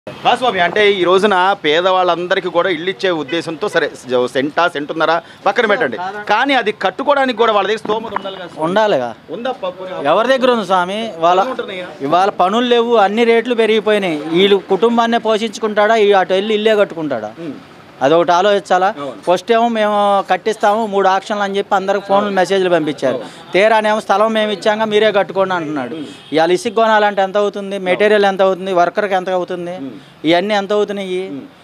స్వామి అంటే ఈ రోజున పేదవాళ్ళందరికీ కూడా ఇల్లు ఇచ్చే ఉద్దేశంతో సరే జ- సెంటా సెంటున్నారా పక్కన పెట్టండి కానీ అది కట్టుకోవడానికి కూడా వాళ్ళ దగ్గర స్తోమత ఉండాలి కదా స్వామి. ఉండాలిగా ఉందా పప్పు ఎవరి దగ్గర ఉంది స్వామి వాళ్ళ ఉంటున్నాయా? ఇవాళ పనులు లేవు అన్ని రేట్లు పెరిగిపోయినాయి వీళ్ళు కుటుంబాన్నే పోషించుకుంటాడా ఈ అటు వెళ్ళి ఇల్లే కట్టుకుంటాడా అదొకటి ఆలోచించాలా ఫస్ట్ ఏమో మేము కట్టిస్తాము మూడు ఆక్షన్లు అని చెప్పి అందరికి ఫోన్లు మెసేజ్లు పంపించారు తీరానేమో స్థలం మేము ఇచ్చాక మీరే కట్టుకోండి అంటున్నాడు ఇవాళ ఇసుక కొనాలంటే ఎంత అవుతుంది మెటీరియల్ ఎంత అవుతుంది వర్కర్కి ఎంత అవుతుంది ఇవన్నీ ఎంత అవుతున్నాయి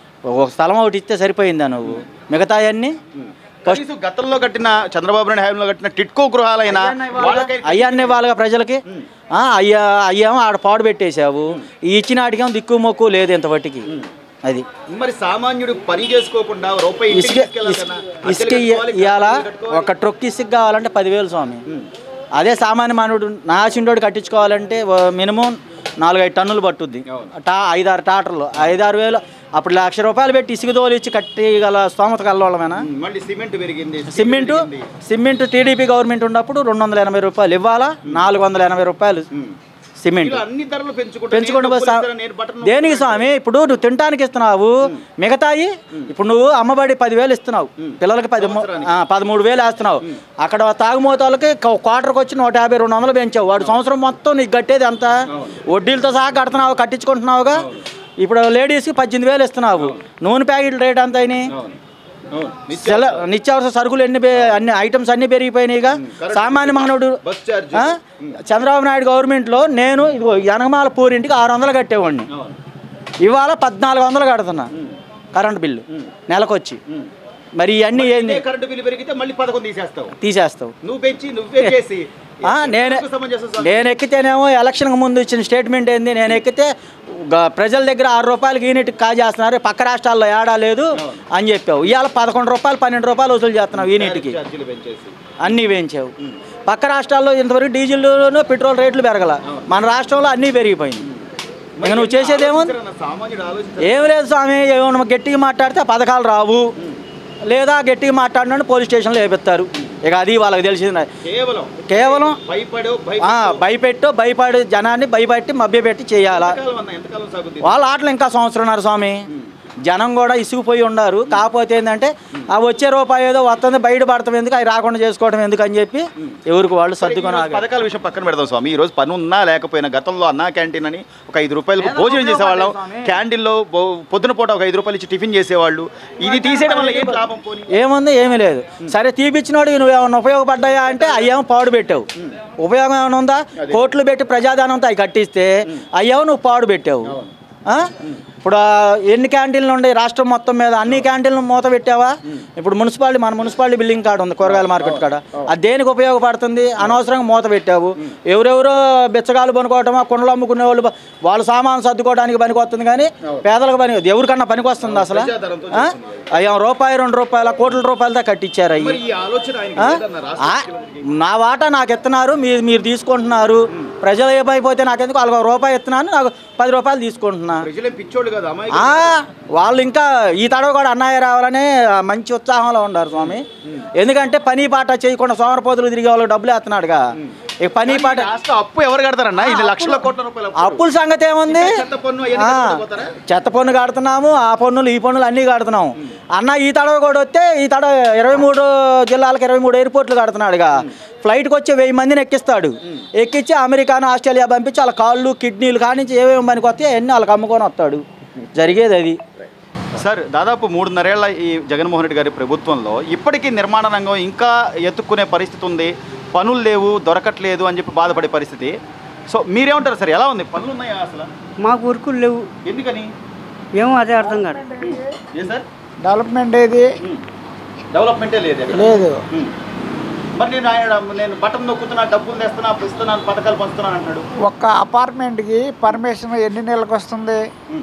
ఒక స్థలం ఒకటి ఇస్తే సరిపోయిందా నువ్వు మిగతా అన్నీ కనీసం గతంలో కట్టిన చంద్రబాబు నాయుడు హయాంలో కట్టిన టిట్కో గృహాలైనా వాళ్ళకై అయ్యన్నే వాళ్ళగా ప్రజలకి ఆ, అయ్యా అయ్యేమో ఆడ పాడు పెట్టేశావు ఈ ఇచ్చిన ఆడికేమో దిక్కు మొక్కు లేదు ఇంతవట్టికి అది మరి సామాన్యుడు పని చేసుకోకుండా రూపాయి ఇంటికి ఇసుక తీసుకెళ్ళాలి ఇసుక కదా. ఇసుక అద్దెలు కట్టుకోవాలి, ఇవాళ కరెంటు కట్టుకోవాలి. ఒక ట్రొక్ ఇసుక కావాలంటే పదివేలు స్వామి అదే సామాన్య మానవుడు నా చిండోడు కట్టించుకోవాలంటే ఓ మినిమం నాలుగైదు టన్నులు పట్టుద్ది టా ఐదారు టాటర్లు ఐదారు వేలు అప్పుడు లక్ష రూపాయలు పెట్టి ఇసుక తోలిచ్చి కట్టగల స్తోమత కలవాళ్ళమేనా మళ్ళీ సిమెంట్ పెరిగింది స్టీల్ సిమెంటు పెరిగింది. సిమెంట్ టీడీపీ గవర్నమెంట్ ఉన్నప్పుడు రెండు వందల ఎనభై రూపాయలు ఇవ్వాలా నాలుగు వందల ఎనభై రూపాయలు సిమెంట్ ఇలా అన్ని ధరలు పెంచుకుంటూ పెంచుకుంటూ నేను పోయి సా- డబ్బులు ఇస్తాను, నేను బటన్ దేనికి స్వామి ఇప్పుడు నువ్వు తినడానికి ఇస్తున్నావు మిగతాయి ఇప్పుడు నువ్వు అమ్మబడి పదివేలు ఇస్తున్నావు పిల్లలకి పది ఆ, పదమూడు వేలు వేస్తున్నావు అక్కడ తాగుమోతాలకి క్వార్టర్కి వచ్చి నూట యాభై రెండు వందలు పెంచావు వాడు సంవత్సరం మొత్తం నీకు కట్టేది ఎంత వడ్డీలతో సహా కడుతున్నావు కట్టించుకుంటున్నావుగా ఇప్పుడు లేడీస్కి పద్దెనిమిది వేలు ఇస్తున్నావు నూనె ప్యాకెట్ రేట్ ఎంత అయినాయి అవును. అవును. నిత్య సెల నిత్యావసర సరుకులు ఎన్ని పె- అన్ని ఐటమ్స్ అన్ని పెరిగిపోయినాయిగా సామాన్య మానవుడు బస్ ఛార్జ్ ఆ? చంద్రబాబు నాయుడు గవర్నమెంట్లో నేను ఇదిగో యనగమాల పూరింటికి ఆరు వందలు కట్టేవాడిని అవును. ఇవాళ పద్నాలుగు వందలు కడుతున్నా కరెంట్ బిల్లు నెలకొచ్చి మరి ఇవన్నీ ఏంది ఇదే కరెంటు బిల్లు పెరిగితే మళ్ళీ పథకం తీసేస్తావు తీసేస్తావు నువ్వు పెంచి నువ్వే చేసి ఆ, నేనే ఎంతవరకు సమంజసం స్వామి? నేను ఎక్కితేనేమో ఎలక్షన్కి ముందు ఇచ్చిన స్టేట్మెంట్ ఏంది నేను ఎక్కితే గ- ప్రజల దగ్గర ఆరు రూపాయలకి యూనిట్ కాజేస్తున్నారు పక్క రాష్ట్రాల్లో ఏడా లేదు అని చెప్పావు ఇవాళ పదకొండు రూపాయలు పన్నెండు రూపాయలు వసూలు చేస్తున్నావు యూనిట్కి ఛార్జీలు పెంచేసి అన్నీ వేయించావు పక్క రాష్ట్రాల్లో ఇంతవరకు డీజిల్ పెట్రోల్ రేట్లు పెరగల మన రాష్ట్రంలో అన్నీ పెరిగిపోయింది ఇక నువ్వు చేసేదేముంది ఆలోచించరా, సామాన్యుడు ఆలోచించారు ఏం లేదు స్వామి ఏమన్నా గట్టిగా మాట్లాడితే ఆ పథకాలు రావు లేదా గట్టిగా మాట్లాడినట్టు పోలీస్ స్టేషన్లో వేపిస్తారు ఇక అది వాళ్ళకి తెలిసింది కేవలం కేవలం భయపడు ఆ, భయపెట్టు భయపడి జనాన్ని భయపెట్టి మభ్యపెట్టి చేయాలా ఎంతకాలం అన్న ఎంతకాలం సాగుతుంది వాళ్ళ ఆటలు ఇంకా సంవత్సరంన్నర స్వామి జనం కూడా ఇసుకుపోయి ఉన్నారు కాకపోతే ఏంటంటే ఆ వచ్చే రూపాయి ఏదో వస్తుంది బయట పడతాం ఎందుకు అవి రాకుండా చేసుకోవడం ఎందుకు అని చెప్పి ఎవరికి వాళ్ళు సర్దుకొని ఈ రోజు ఆగారు. పథకాల విషయం పక్కన పెడదాం స్వామి ఈ రోజు పని ఉన్నా లేకపోయినా గతంలో అన్నా క్యాంటీన్ అని ఒక ఐదు రూపాయలకు భోజనం చేసేవాళ్ళం క్యాంటీన్లో బో- పొద్దున పూట ఒక ఐదు రూపాయలు ఇచ్చి టిఫిన్ చేసేవాళ్ళు ఇది తీసేయడం వల్ల ఏం లాభం పోనీ ఏముంది ఏమీ లేదు సరే తీపిచ్చినోడు నువ్వేమన్నా ఉపయోగపడ్డాయా అంటే అయ్యేమో పాడు పెట్టావు ఉపయోగం ఏమైనా ఉందా కోట్లు పెట్టి ప్రజాధనంతో అవి కట్టిస్తే అయ్యేమో నువ్వు పాడు పెట్టావు ఆ? ఇప్పుడు ఆ ఎన్ని క్యాంటీన్లు ఉన్నాయి రాష్ట్రం మొత్తం మీద అన్ని క్యాంటీన్లు మూత పెట్టావా ఇప్పుడు మున్సిపాలిటీ మన మున్సిపాలిటీ బిల్డింగ్ కాడ ఉంది కూరగాయల మార్కెట్ కాడ అది దేనికి ఉపయోగపడుతుంది అనవసరంగా మూత పెట్టావు ఎవరెవరో బిచ్చగాలు పనుకోవటమా కుండలు అమ్ముకునే వాళ్ళు బ- వాళ్ళ సామాను సర్దుకోవడానికి పనికి వస్తుంది కానీ పేదలకు పని ఎవరికన్నా పనికి వస్తుంది అసలు ప్రజాధనంతో ఆ? అయ్యా రూపాయి రెండు రూపాయల కోట్ల రూపాయలతో కట్టించారు అయ్యి మరి ఈ ఆలోచన ఆయనకి ఆ? లేదన్న రాష్ట్ర ఆ, నా వాటా నాకు ఇస్తున్నారు మీరు మీరు తీసుకుంటున్నారు ప్రజలు ఏమైపోతే నాకెందుకు వాళ్ళకి ఒక రూపాయి ఇస్తున్నాను నాకు పది రూపాయలు తీసుకుంటున్నా ప్రజలే పిచ్చోళ్ళు కదా అమ్మాయి ఆ, వాళ్ళు ఇంకా ఈ తడవ కూడా అన్నయ్య రావాలని మంచి ఉత్సాహంలో ఉన్నారు స్వామి ఎందుకంటే పని పాట చేయకుండా సోమరపోతులు తిరిగే వాళ్ళకి డబ్బులు వేస్తున్నాడుగా ఇక పని పాట రాష్ట్ర అప్పు ఎవరు కడతారన్న ఇది లక్షల కోట్ల రూపాయలు అప్పు. అప్పుల సంగతి ఏముంది చెత్త పన్ను అవన్నీ ఆ, కట్టుకుంటూ పోతారా? చెత్త పన్ను కడుతున్నాము ఆ పన్నులు ఈ పన్నులు అన్నీ కడుతున్నాము అన్న ఈ తడవ కూడా వస్తే ఈ తడవ ఇరవై మూడు జిల్లాలకు ఇరవై మూడు ఎయిర్పోర్ట్లు కడుతున్నాడుగా ఫ్లైట్కి వచ్చి వెయ్యి మందిని ఎక్కిస్తాడు ఎక్కించి అమెరికాను ఆస్ట్రేలియా పంపించి వాళ్ళ కాళ్ళు కిడ్నీలు కానించి ఏమేమి పనికి వస్తే అన్నీ వాళ్ళకి అమ్ముకొని వస్తాడు జరిగేది అది సార్ దాదాపు మూడున్నరేళ్ల ఈ జగన్మోహన్ రెడ్డి గారి ప్రభుత్వంలో ఇప్పటికీ నిర్మాణ రంగం ఇంకా ఎత్తుక్కునే పరిస్థితి ఉంది పనులు లేవు దొరకట్లేదు అని చెప్పి బాధపడే పరిస్థితి సో మీరేమంటారు సార్ ఎలా ఉంది పనులు ఉన్నాయా అసలు మాకు వర్కులు లేవు ఎందుకని ఏమో అదే అర్థం కాదు ఏం సార్ డెవలప్మెంట్ ఏది డెవలప్మెంటే లేదు ఎక్కడ. లేదు ఉమ్. మరి నేను ఆయన నేను బటన్ నొక్కుతున్నా డబ్బులు తెస్తున్నా ఇస్తున్నాను పథకాలు పంచుతున్నాను అంటున్నాడు ఒక్క అపార్ట్మెంట్కి పర్మిషన్ ఎన్ని నెలలకు వస్తుంది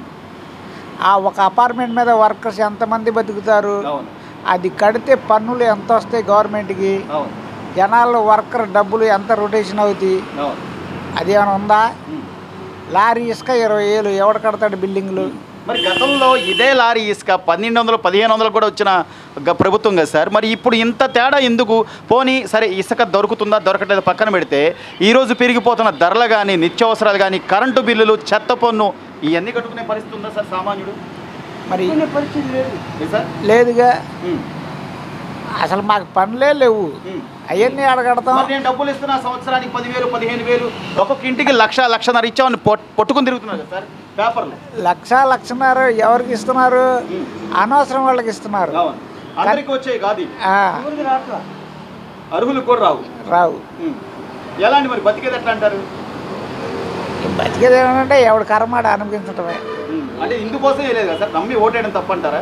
ఆ ఒక అపార్ట్మెంట్ మీద వర్కర్స్ ఎంతమంది బతుకుతారు అవును అది కడితే పన్నులు ఎంత వస్తాయి గవర్నమెంట్కి అవును జనాలు వర్కర్ డబ్బులు ఎంత రొటేషన్ అవుతాయి అవును అది ఏమైనా ఉందా లారీ ఇసుక ఇరవై వేలు ఎవడు కడతాడు బిల్డింగ్లు మరి గతంలో ఇదే లారీ ఇసుక పన్నెండు వందలు పదిహేను వందలు కూడా వచ్చిన గ- ప్రభుత్వం కదా సార్ మరి ఇప్పుడు ఇంత తేడా ఎందుకు పోనీ సరే ఇసుక దొరుకుతుందా దొరకట్లేదు పక్కన పెడితే ఈరోజు పెరిగిపోతున్న ధరలు కానీ నిత్యావసరాలు కానీ కరెంటు బిల్లులు చెత్త పన్ను ఇవన్నీ కట్టుకునే పరిస్థితి ఉందా సార్ సామాన్యుడు మరి పరిస్థితి లేదు ఏ సార్ లేదుగా ఉమ్, అసలు మాకు పనులే లేవు ఉమ్. అవన్నీ అడగడతాం మరి నేను డబ్బులు ఇస్తున్నా సంవత్సరానికి పదివేలు పదిహేను వేలు ఒక్కొక్క ఇంటికి లక్ష లక్షన్నర ఇచ్చామని పొట్- పట్టుకుని తిరుగుతున్నారు కదా సార్ పేపర్లు లక్ష లక్షన్నర ఎవరికి ఇస్తున్నారు అనవసరం వాళ్ళకి ఇస్తున్నారు అవును అందరికి వచ్చాయి కాదు ఇవి. ఆ, ఊరికి రావట్లా అర్హులు కూడా రావు రావు ఉమ్. ఎలాంటి మరి బతికేది ఎట్లా అంటారు బతికేది ఏమంటే ఎవడు కర్మాడ అనిపించటమే ఉమ్. అంటే ఇందుకోసం లేదు కదా సార్ నమ్మి ఓటేయడం తప్పంటారా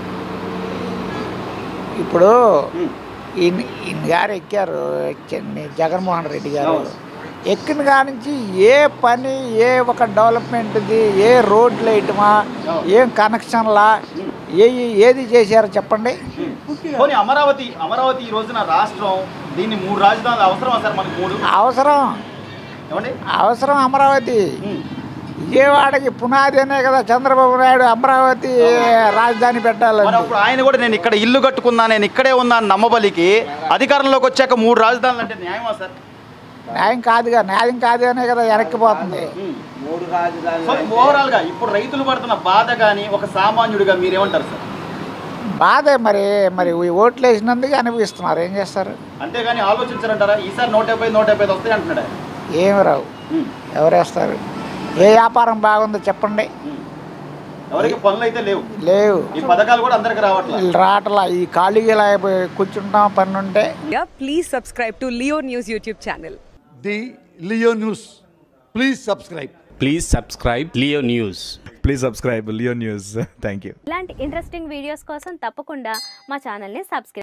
ఇప్పుడు ఉమ్. ఈయన ఈయన గారు ఎక్కారు చెన్ని- జగన్మోహన్ రెడ్డి గారు అవును. ఎక్కిన కానించి ఏ పని ఏ ఒక డెవలప్మెంట్ది ఏ రోడ్లు వేయటమా అవును. ఏం కనెక్షన్లా ఏ ఏది చేశారో చెప్పండి పోనీ అమరావతి అమరావతి ఈ రోజున రాష్ట్రం దీన్ని మూడు రాజధానులు అవసరమా సార్ మనకు మూడు అవసరం ఏమండి అవసరం అమరావతి ఉమ్. విజయవాడకి పునాది అనే కదా చంద్రబాబు నాయుడు అమరావతి రాజధాని మరి పెట్టాలని అప్పుడు ఆయన కూడా నేను ఇక్కడ ఇల్లు కట్టుకున్నా నేను ఇక్కడే ఉన్నా అని నమ్మబలికి అధికారంలోకి వచ్చాక మూడు రాజధానులు అంటే న్యాయమా సార్ న్యాయం కాదుగా న్యాయం కాదు అనే కదా వెనక్కిపోతుంది మూడు రాజధానులు సో ఓవరాల్ గా ఇప్పుడు రైతులు పడుతున్న బాధ కానీ ఒక సామాన్యుడిగా మీరేమంటారు సార్ బాధే మరి మరి ఈ ఓట్లు వేసినందుకు అనిపిస్తున్నారు ఏం చేస్తారు అంతేగాని ఆలోచించారంటారా ఈసారి నూట డెబ్బై నూట డెబ్బై ఐదు వస్తాయి అంటున్నాడు ఆయన. ఏమి రావు ఉమ్. ఎవరేస్తారు ఏ వ్యాపారం బాగుందో చెప్పండి ఉమ్. ఎవరికి పనులు అయితే లేవు లేవు ఈ పథకాలు కూడా అందరికి రావట్లేదు వీళ్ళు రావట్లా ఈ ఖాళీగా ఇలా అయిపోయి కూర్చుంటాం పని ఉంటే Yeah, please subscribe to Leo News YouTube channel. the Leo News. Please subscribe. Please subscribe Leo News. Please subscribe Leo news thank you ఇలాంటి ఇంట్రెస్టింగ్ వీడియోస్ కోసం తప్పకుండా మా ఛానల్ని సబ్స్క్రైబ్